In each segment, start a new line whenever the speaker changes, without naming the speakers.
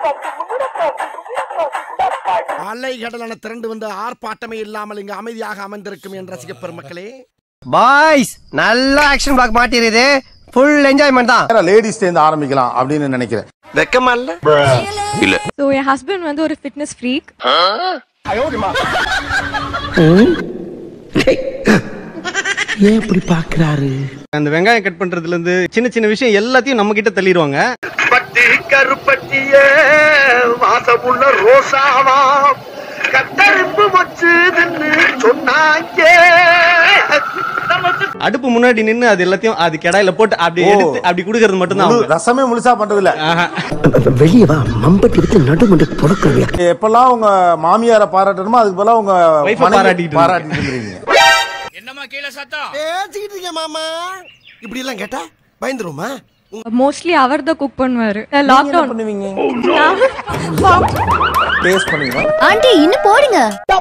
அலைகடலான திரண்டு வந்து ஆர்ப்பாட்டமே இல்லாமல் இங்கு அமைதியாக அமர்ந்திருக்கும் என் ரசிக பெருமக்களே
பாய்ஸ் நல்ல ஆக்ஷன் பிளாக் மாட்டிருது ஃபுல் என்ஜாய்மெண்ட் தான்
லேடிஸ் இருந்து ஆரம்பிக்கலாம் அப்படின்னு நினைக்கிறேன்
வெக்கமா இல்ல
ஸோ என் ஹஸ்பண்ட் வந்து ஒரு ஃபிட்னஸ் ஃப்ரீக்
ஏன் இப்படி பாக்குறாரு
அந்த வெங்காயம் கட் பண்றதுல இருந்து சின்ன சின்ன விஷயம் எல்லாத்தையும் நம்ம கிட்ட தள்ளிடுவாங்க
பட்டி கருப்பட்டிய வாசமுள்ள ரோசாவா கத்தரிப்பு வச்சுதுன்னு சொன்னாங்க
அடுப்பு முன்னாடி நின்னு அது எல்லாத்தையும் அது கடாயில போட்டு அப்படி
ஓ.
எடுத்து அப்படி குடுக்கறது மட்டும் தான்
முழு- ரசமே முழுசா பண்றது இல்ல
வெளியே வா மம்பட்டி எடுத்து நடுமண்டு புடக்கிறீங்க
எப்பெல்லாம் உங்க மாமியார பாராட்டணுமோ அதுக்கு பதிலா உங்க
Wife அ
மனைவியை
பாராட்டிட்டு
பாராட்டிட்டு இருந்தீங்க
பேசிக்கிட்டு மாமா இப்படி எல்லாம் கேட்டா பயந்துருமா
மோஸ்ட்லி அவர் தான் குக் பண்ணுவாரு
என்ன
லாக்டவுன்
பண்ணுவீங்க டேஸ்ட் பண்ணுவீங்க
ஆண்டி இன்னும் போடுங்க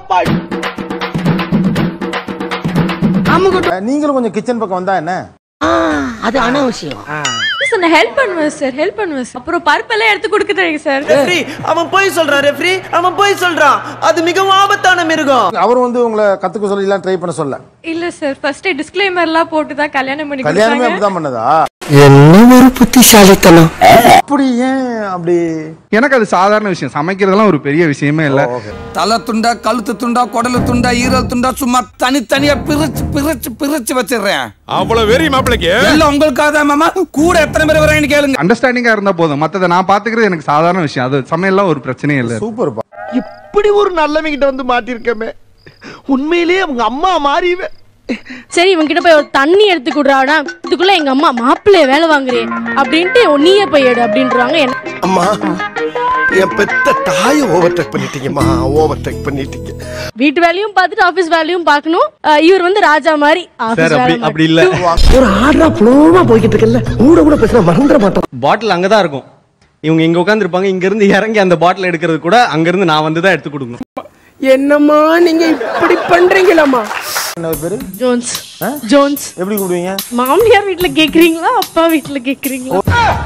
நீங்களும் கொஞ்சம் கிச்சன் பக்கம் வந்தா என்ன
அது அனாவசியம்
சார் நான் ஹெல்ப் பண்ணுவேன் சார் ஹெல்ப் பண்ணுவேன் சார் அப்புறம் பருப்பெல்லாம் எடுத்து கொடுக்க தெரியும் சார்
ரெஃப்ரி அவன் போய் சொல்றான் ரெஃப்ரி அவன் போய் சொல்றான் அது மிகவும் ஆபத்தான மிருகம்
அவர் வந்து உங்களை கத்துக்க சொல்லி எல்லாம் ட்ரை பண்ண சொல்ல
இல்ல சார் ஃபர்ஸ்ட் டிஸ்க்ளைமர்லாம் போட்டு தான் கல்யாணம் பண்ணி
கல்யாணமே
கொடுத்தாங்க
அப்படிதான் பண்ணதா
என்ன ஒரு புத்திசாலித்தனம்
அப்படி ஏன் அப்படி
எனக்கு அது சாதாரண விஷயம் சமைக்கிறதெல்லாம் ஒரு பெரிய விஷயமே இல்ல
தலை துண்டா கழுத்து துண்டா குடலு துண்டா ஈரல் துண்டா சும்மா தனித்தனியா பிரிச்சு பிரிச்சு பிரிச்சு வச்சிடுறேன்
அவ்வளவு வெறி மாப்பிளைக்கு
எல்லாம் உங்களுக்காக தான் மாமா கூட எத்தனை பேர் வராங்கன்னு கேளுங்க
அண்டர்ஸ்டாண்டிங்கா இருந்தா போதும் மத்தத நான் பாத்துக்கிறது எனக்கு சாதாரண விஷயம் அது சமையல்லாம் ஒரு பிரச்சனையே இல்ல
சூப்பர்ப்பா
இப்படி ஒரு நல்லவங்கிட்ட வந்து மாட்டிருக்கமே உண்மையிலேயே அவங்க அம்மா மாறிவே
சரி இவன் கிட்ட போய் ஒரு தண்ணி எடுத்து கொடுறாடா இதுக்குள்ள எங்க அம்மா மாப்பிள்ளைய வேலை வாங்குறேன் அப்படின்ட்டு நீயே போய் எடு அப்படின்றாங்க என்ன
அம்மா என் பெத்த தாயை ஓவர் டேக் பண்ணிட்டீங்கம்மா ஓவர் டேக் பண்ணிட்டீங்க
வீட்டு வேலையும் பார்த்துட்டு ஆபீஸ் வேலையும் பார்க்கணும் அஹ் இவர் வந்து ராஜா மாதிரி
சார்
ஆபீஸ்
அப்படி
வேலை
அப்படி இல்ல
ஒரு ஆர்டரா புலோமா போய்கிட்டு இருக்கல கூட கூட பேசுனா மறந்துட மாட்டோம்
பாட்டில் அங்கதான் இருக்கும் இவங்க இங்க உட்காந்துருப்பாங்க இங்க இருந்து இறங்கி அந்த பாட்டில் எடுக்கிறது கூட அங்க இருந்து நான் வந்து தான் எடுத்து கொடுக்கணும்
என்னம்மா நீங்க இப்படி பண்றீங்களாமா
என்ன பேரு
ஜோன்ஸ் ஜோன்ஸ்
எப்படி கூப்பிடுவீங்க
மாமியார் வீட்ல கேக்குறீங்களா அப்பா வீட்ல கேக்குறீங்களா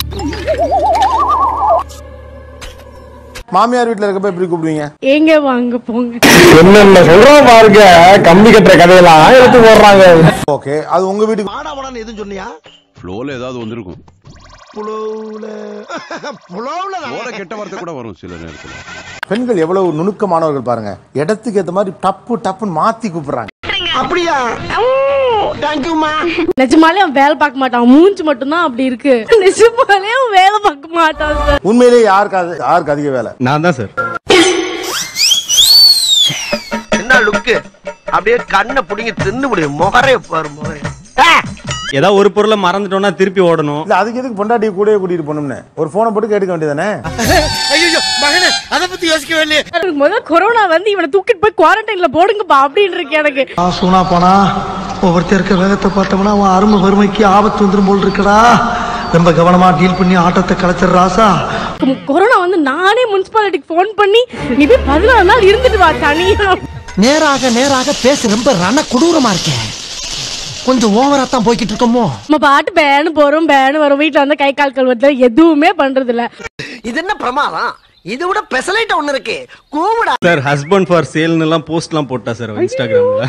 மாமியார் வீட்ல இருக்கப்ப எப்படி கூப்பிடுவீங்க
எங்க வாங்க போங்க
என்னென்ன சொல்றோம் பாருங்க கம்பி கட்டுற கதையெல்லாம் எடுத்து போடுறாங்க
ஓகே அது உங்க வீட்டுக்கு
மாடா மாடான்னு எதுவும் சொன்னியா
ஃப்ளோல ஏதாவது வந்திருக்கும்
புலவுல புலவுல
ஓட கெட்ட வார்த்தை கூட வரும் சில நேரத்துல
பெண்கள் எவ்வளவு நுணுக்கமானவர்கள் பாருங்க இடத்துக்கு ஏத்த மாதிரி டப்பு டப்புன்னு மாத்தி கூப்பிடுறாங்க
அப்படியா தேங்க்யூமா
நிஜமாலே அவன் வேலை பார்க்க மாட்டான் மூஞ்சி மட்டும்தான் அப்படி இருக்கு நிஜமாலே அவன் வேலை பார்க்க மாட்டான் சார்
உண்மையிலேயே யாருக்கு அது- யாருக்கு அதிக வேலை
நான் தான் சார்
என்ன லுக்கு அப்படியே கண்ணை புடிங்கி தின்னு முடியும் முகரைய பாரு முகரைய
ஏதாவது ஒரு பொருளை மறந்துட்டோம்னா திருப்பி ஓடணும்
இல்ல அதுக்கு எதுக்கு பொண்டாட்டி கூடயே கூட்டிட்டு போகணும்னு ஒரு போனை போட்டு கேட்டுக்க வேண்டியதானே
ஐயோ மகனே அத பத்தி யோசிக்கவே இல்லையே
எனக்கு முதல்ல கொரோனா வந்து இவனை தூக்கிட்டு போய் குவாரண்டைன்ல போடுங்கப்பா அப்படின்னு இருக்கு எனக்கு
சூனா போனா ஒவ்வொருத்தர் இருக்க வேகத்தை பார்த்தோம்னா அவன் அருமை வறுமைக்கு ஆபத்து வந்துடும் போல் இருக்கடா ரொம்ப கவனமா டீல் பண்ணி ஆட்டத்தை கலைச்சிட ராசா
கொ- கொரோனா வந்து நானே முனிசிபாலிட்டிக்கு ஃபோன் பண்ணி நீ போய் பதினாலு நாள் இருந்துட்டு வா தனியா
நேராக நேராக பேச ரொம்ப ரண கொடூரமா இருக்கே கொஞ்சம் ஓவரா தான் போய்கிட்டு இருக்கோமோ
நம்ம பாட்டு பேனு போறோம் பேனு வரும் வீட்டுல வந்து கை கால் கழுவுறது எதுவுமே பண்றது இல்ல
இது என்ன பிரமாதம் இதை விட பெசலைட் ஒண்ணு இருக்கு கூவிடா
சார் ஹஸ்பண்ட் ஃபார் சேல்னு எல்லாம் போஸ்ட்லாம் போட்டா சார் அவ இன்ஸ்டாகிராம்ல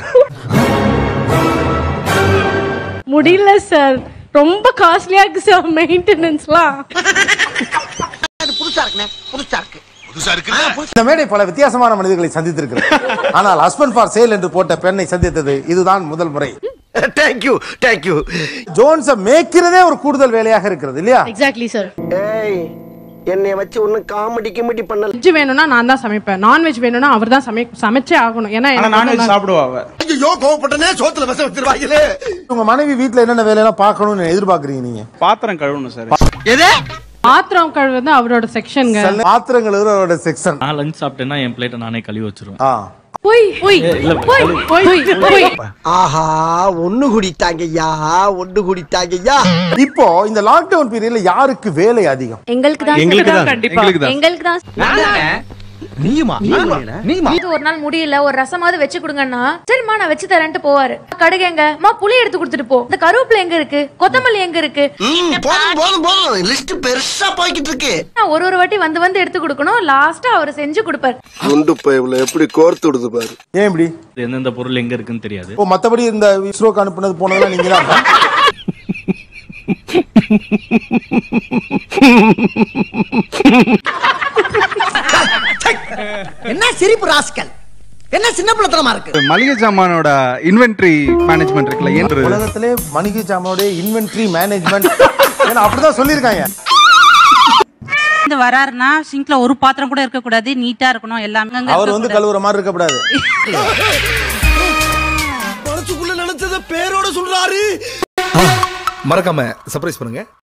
முடியல சார் ரொம்ப காஸ்ட்லியா இருக்கு சார் மெயின்டெனன்ஸ்லாம்
புதுசா இருக்குண்ணே புதுசா இருக்கு புதுசா இருக்கு
இந்த மேடை பல வித்தியாசமான மனிதர்களை சந்தித்திருக்கிறது ஆனால் ஹஸ்பண்ட் ஃபார் சேல் என்று போட்ட பெண்ணை சந்தித்தது இதுதான் முதல் முறை
தேங்க்யூ தேங்க்யூ
ஜோன்ஸை மேய்க்கிறதே ஒரு கூடுதல் வேலையாக இருக்கிறது இல்லையா
எக்ஸாக்ட்லி சார்
ஏய் என்னைய வச்சு ஒன்னும் காமெடி கிமெடி பண்ணல
வெஜ் வேணும்னா நான் தான் சமைப்பேன் நான்வெஜ் வேணும்னா அவர் தான் சமை சமைச்சே ஆகணும் ஏன்னா எனக்கு
நான்வெஜ் சாப்பிடுவா அவ
ஐயோ கோவப்பட்டனே சோத்துல விஷம் வச்சிருவாங்களே
உங்க மனைவி வீட்டுல என்னென்ன வேலையெல்லாம் பார்க்கணும்னு எதிர்பார்க்கறீங்க நீங்க
பாத்திரம் கழுவணும் சார்
எது
பாத்திரம் கழுவுறது அவரோட செக்ஷனுங்க
பாத்திரங்கள் அவரோட செக்ஷன்
நான் லஞ்ச் சாப்பிட்டேன்னா என் பிளேட்டை நானே கழுவி வச்சிருவேன்
ஆ
போய் போய் போய் போய் போய்
ஆஹா ஒண்ணு குடித்தாங்க ஐயா ஒண்ணு குடித்தாங்க ஐயா
இப்போ இந்த லாக்டவுன் பீரியட்ல யாருக்கு வேலை அதிகம்
எங்களுக்கு தான்
எங்களுக்கு தான்
கண்டிப்பா
எங்களுக்கு தான்
எங்களுக்கு தான்
நீயுமா நீயுமா
இது ஒரு நாள் முடியல ஒரு ரசமாவது வச்சு கொடுங்கன்னா சரிம்மா நான் வச்சு தரேன்ட்டு போவாரு கடுகு எங்க அம்மா புளி எடுத்து கொடுத்துட்டு போ இந்த கருவேப்பிலை எங்க இருக்கு கொத்தமல்லி எங்க இருக்கு
போதும் போதும் போதும் லிஸ்ட் பெருசா போய்கிட்டு இருக்கு
நான் ஒரு ஒரு வாட்டி வந்து வந்து எடுத்து கொடுக்கணும் லாஸ்டா அவர் செஞ்சு கொடுப்பாரு
குண்டு பைப்ல எப்படி கோர்த்து விடுது பாரு
ஏன் இப்படி
எந்தெந்த பொருள் எங்க இருக்குன்னு தெரியாது
ஓ மத்தபடி இந்த இஸ்ரோக்கு அனுப்புனது போனதெல்லாம் நீங்க தான்
என்ன சிரிப்பு ராஸ்கல் என்ன சின்ன பிள்ளைத்தனமா இருக்கு
மளிகை ஜாமானோட இன்வென்ட்ரி மேனேஜ்மெண்ட் இருக்குல்ல என்று
உலகத்திலே மணிகை ஜாமானுடைய இன்வென்ட்ரி மேனேஜ்மெண்ட் ஏன்னா அப்படிதான் சொல்லியிருக்காங்க
வந்து வராருன்னா சிங்க்ல ஒரு பாத்திரம் கூட இருக்க கூடாது நீட்டா இருக்கணும் எல்லாமே அங்க
அவர் வந்து கழுவுற மாதிரி இருக்கக்கூடாது
மனசுக்குள்ள நினைச்சத பேரோட சொல்றாரு
மறக்காம சர்ப்ரைஸ் பண்ணுங்க